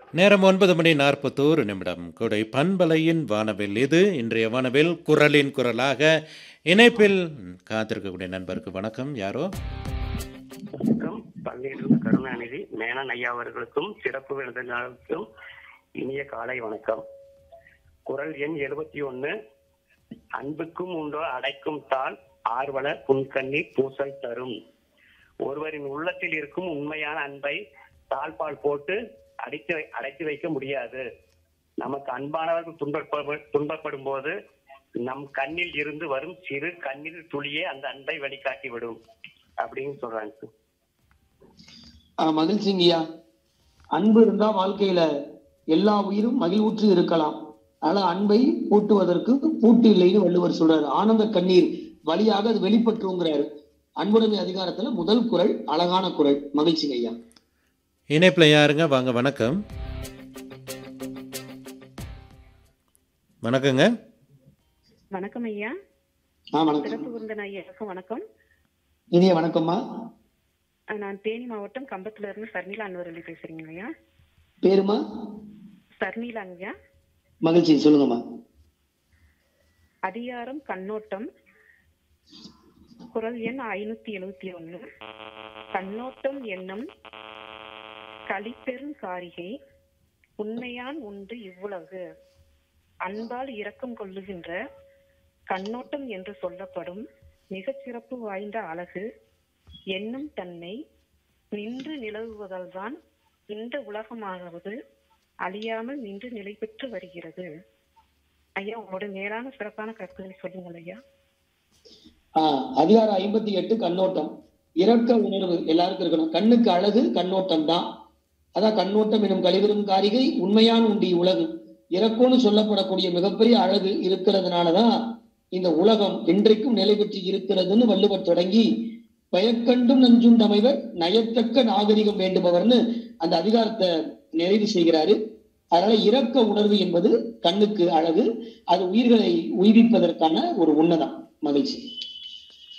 நேரம் ஒன்பது மணி நாற்பத்தோரு நிமிடம் கொடை பண்பலையின் வானவில் இது இன்றைய வானவில் குரலின் குரலாக இணைப்பில் காத்திருக்கக்கூடிய நண்பருக்கு வணக்கம் யாரோ வணக்கம் பள்ளியிலிருந்து கருணாநிதி மேனன் ஐயா அவர்களுக்கும் சிறப்பு விருந்தினருக்கும் இனிய காலை வணக்கம் குரல் எண் எழுபத்தி ஒன்னு அன்புக்கும் உண்டோ அடைக்கும் தாள் ஆர்வல புன்கண்ணீர் பூசல் தரும் ஒருவரின் உள்ளத்தில் இருக்கும் உண்மையான அன்பை தாழ்பால் போட்டு அடைத்து வை- அடைத்து வைக்க முடியாது நமக்கு அன்பானவர்கள் துன்பப்படு துன்பப்படும் போது நம் கண்ணில் இருந்து வரும் சிறு கண்ணீர் துளியே அந்த அன்பை வெளிக்காட்டி விடும் அப்படின்னு சொல்றாங்க சார். ஆஹ் மகிழ்ச்சிங்கய்யா அன்பு இருந்தா வாழ்க்கையில எல்லா உயிரும் மகிழ்வுற்று இருக்கலாம் ஆனா அன்பை பூட்டுவதற்கு பூட்டு இல்லைன்னு வள்ளுவர் சொல்றாரு ஆனந்த கண்ணீர் வழியாக அது வெளிப்பட்டுங்கிறாரு அன்புடைமை அதிகாரத்துல முதல் குரல் அழகான குரல் மகிழ்ச்சிங்க ஐயா இணைப்பில் யாருங்க வாங்க வணக்கம் வணக்கங்க வணக்கம் ஐயா ஆ வணக்கம் சிறப்பு விருந்தன் ஐயாவுக்கும் வணக்கம் இனிய வணக்கம்மா அஹ் நான் தேனி மாவட்டம் கம்பத்துல இருந்து சர்மிளா அன்வரலி பேசுறீங்க ஐயா பேருமா சர்மிளாங்க ஐயா மகிழ்ச்சி சொல்லுங்கம்மா அதிகாரம் கண்ணோட்டம் குரல் எண் ஐநூத்தி எழுவத்தி ஒண்ணு கண்ணோட்டம் என்னும் களிப்பெரும் காரிகை உண்மையான் உண்டு இவ்வுலகு அன்பால் இரக்கம் கொள்ளுகின்ற கண்ணோட்டம் என்று சொல்லப்படும் மிகச் சிறப்பு வாய்ந்த அழகு என்னும் தன்னை நின்று நிலவுவதால்தான் இந்த உலகமாவது அழியாமல் நின்று நிலை பெற்று வருகிறது ஐயா உங்களோட மேலான சிறப்பான கருத்துக்களை சொல்லுங்கள் ஐயா ஆஹ் அதிகாரம் ஐம்பத்தி எட்டு கண்ணோட்டம் இரக்க உணர்வு எல்லாருக்கும் இருக்கணும் கண்ணுக்கு அழகு கண்ணோட்டம் தான் அதான் கண்ணோட்டம் எனும் கழிவரும் காரிகை உண்மையான உண்டி உலகு இறக்கோன்னு சொல்லப்படக்கூடிய மிகப்பெரிய அழகு இருக்கிறதுனாலதான் இந்த உலகம் இன்றைக்கும் நிலை பெற்று இருக்கிறதுன்னு வள்ளுவர் தொடங்கி பயக்கண்டும் நஞ்சுண்டமைவர் நயத்தக்க நாகரிகம் வேண்டுபவர்னு அந்த அதிகாரத்தை நிறைவு செய்கிறாரு அதனால இரக்க உணர்வு என்பது கண்ணுக்கு அழகு அது உயிர்களை உயிர்ப்பிப்பதற்கான ஒரு உன்னதம் மகிழ்ச்சி